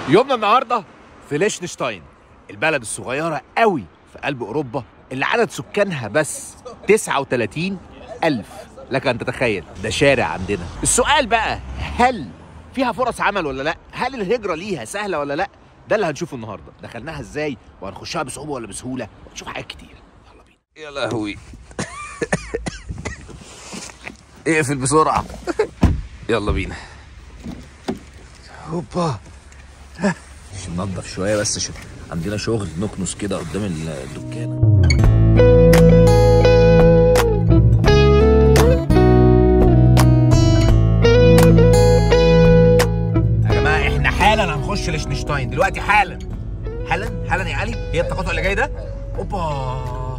يومنا النهارده في ليشنشتاين البلد الصغيره قوي في قلب اوروبا اللي عدد سكانها بس 39 ألف لك أن تتخيل ده شارع عندنا السؤال بقى هل فيها فرص عمل ولا لا هل الهجرة ليها سهلة ولا لا ده اللي هنشوفه النهاردة دخلناها ازاي وهنخشها بصعوبة ولا بسهولة ونشوف حاجات كتير يلا بينا يا لهوي اقفل بسرعة يلا بينا هوبا مش ننضف شوية بس عشان عندنا شغل نكنس كده قدام الدكانة يا جماعة احنا حالا هنخش لشنشتاين دلوقتي حالا حالا حالا يا علي هي التقاطع اللي جاي ده اوبا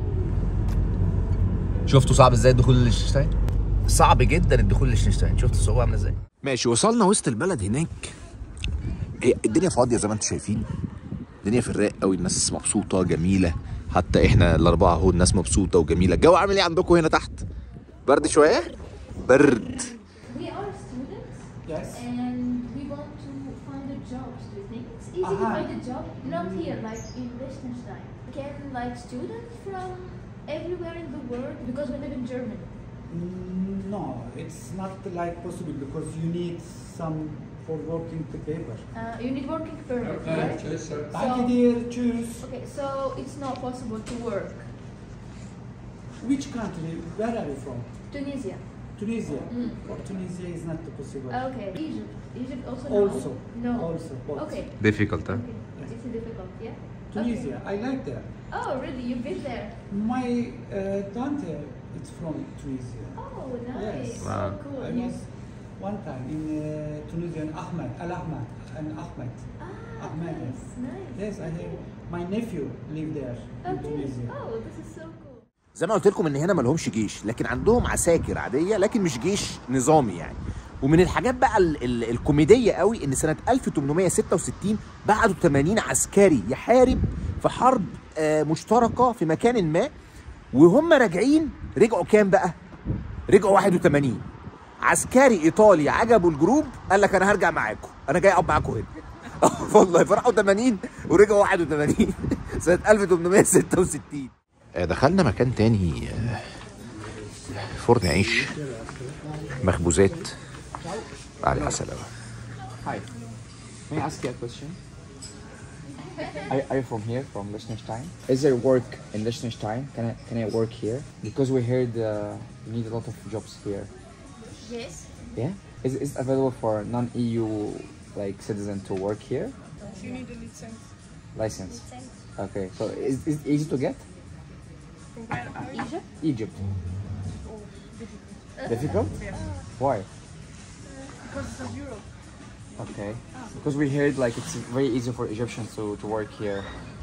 شفتوا صعب ازاي الدخول لشنشتاين صعب جدا الدخول لشنشتاين شفت الصعوبة عاملة ازاي ماشي وصلنا وسط البلد هناك هي الدنيا فاضيه زي ما انتم شايفين الدنيا في الرايق قوي الناس مبسوطه جميله حتى احنا الاربعه اهو الناس مبسوطه وجميله الجو عامل ايه عندكم هنا تحت برد شويه برد We are students Yes. and we want to find a job. Do you think it's easy to Uh-huh. find a job? Not here, like in Liechtenstein. Can like students from everywhere in the world because we live in Germany. Mm, No, it's not like possible because you need some for working the paper. Uh, you need working permit, right? Thank you, dear. Choose Okay, so it's not possible to work. which country? Where are you from? Tunisia. Tunisia. Mm. For Tunisia is not possible. Okay. Egypt. Egypt also. Also. No. Also. Both. Okay. difficult Okay. It's difficult, yeah. Tunisia. I like that. Oh, really? You've been there? My uh, tante is from Tunisia. Oh, nice. Yes. So Wow. cool. I You- was one time in uh, Tunisia in Ahmed, Al Ahmed, and Ahmed. Ah, Ahmed. nice, nice. Yes, I have. My nephew live there in Okay. Tunisia. Oh, this is so cool. زي ما قلت لكم ان هنا ما لهمش جيش لكن عندهم عساكر عاديه لكن مش جيش نظامي يعني ومن الحاجات بقى ال ال الكوميديه قوي ان سنه 1866 بعتوا 80 عسكري يحارب في حرب آه مشتركه في مكان ما وهم راجعين رجعوا كام بقى؟ رجعوا 81 عسكري ايطالي عجبه الجروب قال لك انا هرجع معاكم انا جاي اقعد معاكم هنا والله فراحوا 80 ورجعوا 81 سنه 1866 دخلنا مكان تاني آه، فرن عيش مخبوزات على العسل أوي. Hi. May I ask you a question? Are, are you from here, from Liechtenstein? Is there work in Liechtenstein? Can I can I work here? Because we heard uh, you need a lot of jobs here. Yes. Yeah. Is is it available for non-EU like citizen to work here? You need a license. License. Okay. So is is it easy to get? From where are you? Egypt? Egypt. Difficult? Why? Because it's of Europe. Okay. Because we heard like it's very easy for Egyptians to, to work here.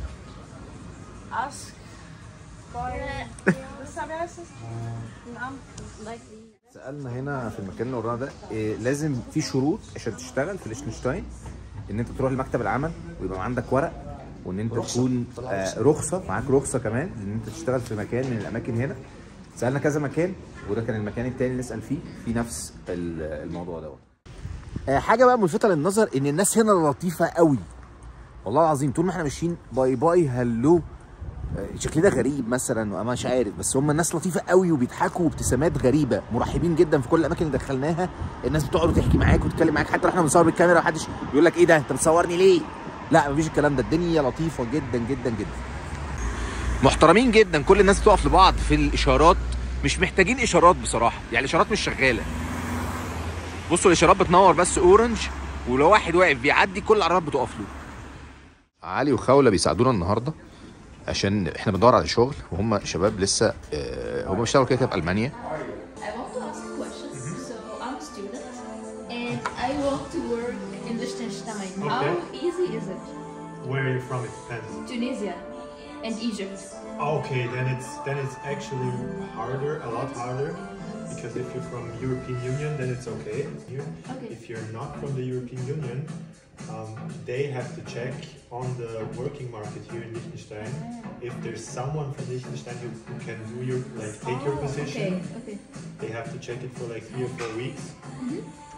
Ask by the wer heißt das? Ein Amt. Like the. سالنا هنا في المكان اللي ورانا ده إيه لازم في شروط عشان تشتغل في ليشنشتاين ان انت تروح لمكتب العمل ويبقى عندك ورق وان انت تكون آه رخصه معاك رخصه كمان ان انت تشتغل في مكان من الاماكن هنا سالنا كذا مكان وده كان المكان التاني اللي نسال فيه في نفس ال- الموضوع دوت آه حاجه بقى ملفته للنظر ان الناس هنا لطيفه قوي والله العظيم طول ما احنا ماشيين باي باي هلو آه، شكل ده غريب مثلا وانا مش عارف بس هم الناس لطيفه قوي وبيضحكوا وابتسامات غريبه مرحبين جدا في كل الاماكن اللي دخلناها الناس بتقعد وتحكي معاك وتتكلم معاك حتى لو احنا بنصور بالكاميرا محدش بيقول لك ايه ده انت بتصورني ليه لا مفيش الكلام ده الدنيا لطيفه جدا جدا جدا محترمين جدا كل الناس بتقف لبعض في الاشارات مش محتاجين اشارات بصراحه يعني الاشارات مش شغاله بصوا الاشارات بتنور بس اورنج ولو واحد واقف بيعدي كل العربيات بتقف له علي وخولة بيساعدونا النهارده عشان احنا بندور على شغل وهم شباب لسه آه، هم بيشتغلوا كده كده في المانيا I want to ask questions. So I'm a student and I want to work in Liechtenstein. How easy is it? Where are you from? It depends. Tunisia and Egypt. Okay, then it's then it's actually harder, a lot harder, because if you're from European Union, then it's okay. Here. Okay. If you're not from the European Union, um, they have to check on the working market here in Liechtenstein if there's someone from Liechtenstein who, who can do your like take your Oh, position. Okay, okay. They have to check it for like three or four weeks.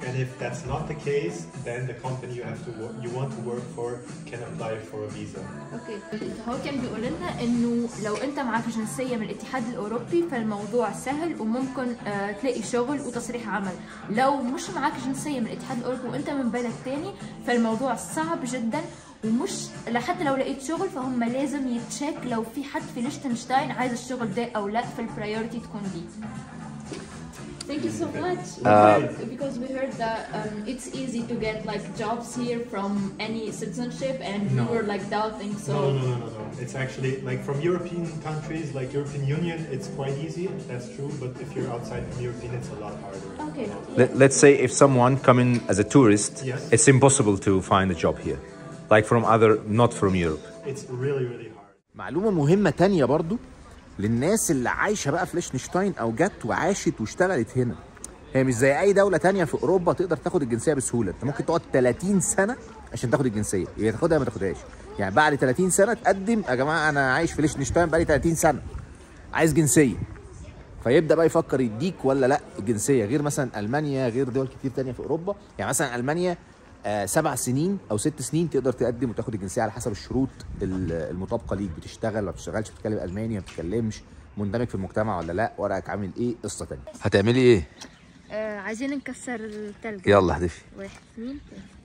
And if that's not the case, then the company you have to work, you want to work for can apply for a visa. اوكي هو كان بيقول لنا انه لو انت معك جنسيه من الاتحاد الاوروبي فالموضوع سهل وممكن آه، تلاقي شغل وتصريح عمل لو مش معك جنسيه من الاتحاد الاوروبي وانت من بلد تاني فالموضوع صعب جدا ومش لحتى لو لقيت شغل فهم لازم يتشيك لو في حد في ليشتنشتاين عايز الشغل ده او لا في البرايورتي تكون دي Thank you so much. We heard, because we heard that um, it's easy to get like jobs here from any citizenship, and No. we were like doubting. So No, no, no, no, no, no. It's actually like from European countries, like European Union, it's quite easy. That's true. But if you're outside from European, it's a lot harder. okay. Let, let's say if someone come in as a tourist, Yes. it's impossible to find a job here, like from other, not from Europe. It's really, really hard. معلومة مهمة تانية برضو للناس اللي عايشة بقى في ليشنشتاين أو جت وعاشت واشتغلت هنا هي مش زي أي دولة تانية في أوروبا تقدر تاخد الجنسية بسهولة أنت ممكن تقعد 30 سنة عشان تاخد الجنسية يا تاخدها يا ما تاخدهاش يعني بعد 30 سنة تقدم يا جماعة أنا عايش في ليشنشتاين بقالي 30 سنة عايز جنسية فيبدا بقى يفكر يديك ولا لا الجنسيه غير مثلا المانيا غير دول كتير تانية في اوروبا يعني مثلا المانيا آه سبع سنين او ست سنين تقدر تقدم وتاخد الجنسيه على حسب الشروط ال- المطابقه ليك بتشتغل ما بتشتغلش بتتكلم الماني ما بتتكلمش مندمج في المجتمع ولا لا ورقك عامل ايه قصه تانية هتعملي ايه آه عايزين نكسر التلج يلا احذفي واحد اثنين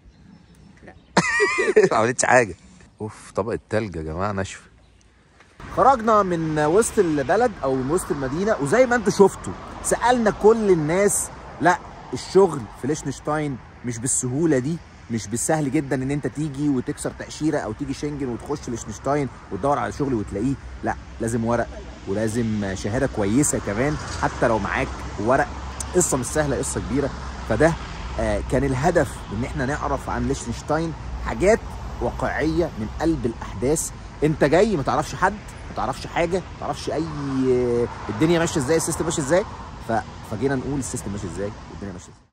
ما عملتش حاجه اوف طبق التلج يا جماعه ناشفه خرجنا من وسط البلد او من وسط المدينه وزي ما انتم شفتوا سالنا كل الناس لا الشغل في ليشنشتاين مش بالسهوله دي مش بالسهل جدا ان انت تيجي وتكسر تاشيره او تيجي شنجن وتخش ليشنشتاين وتدور على شغل وتلاقيه لا لازم ورق ولازم شهاده كويسه كمان حتى لو معاك ورق قصه مش سهله قصه كبيره فده آه، كان الهدف ان احنا نعرف عن ليشنشتاين حاجات واقعيه من قلب الاحداث انت جاي ما تعرفش حد ما تعرفش حاجه ما تعرفش اي الدنيا ماشيه ازاي السيستم ماشي ازاي ف... فجينا نقول السيستم ماشي ازاي والدنيا ماشيه ازاي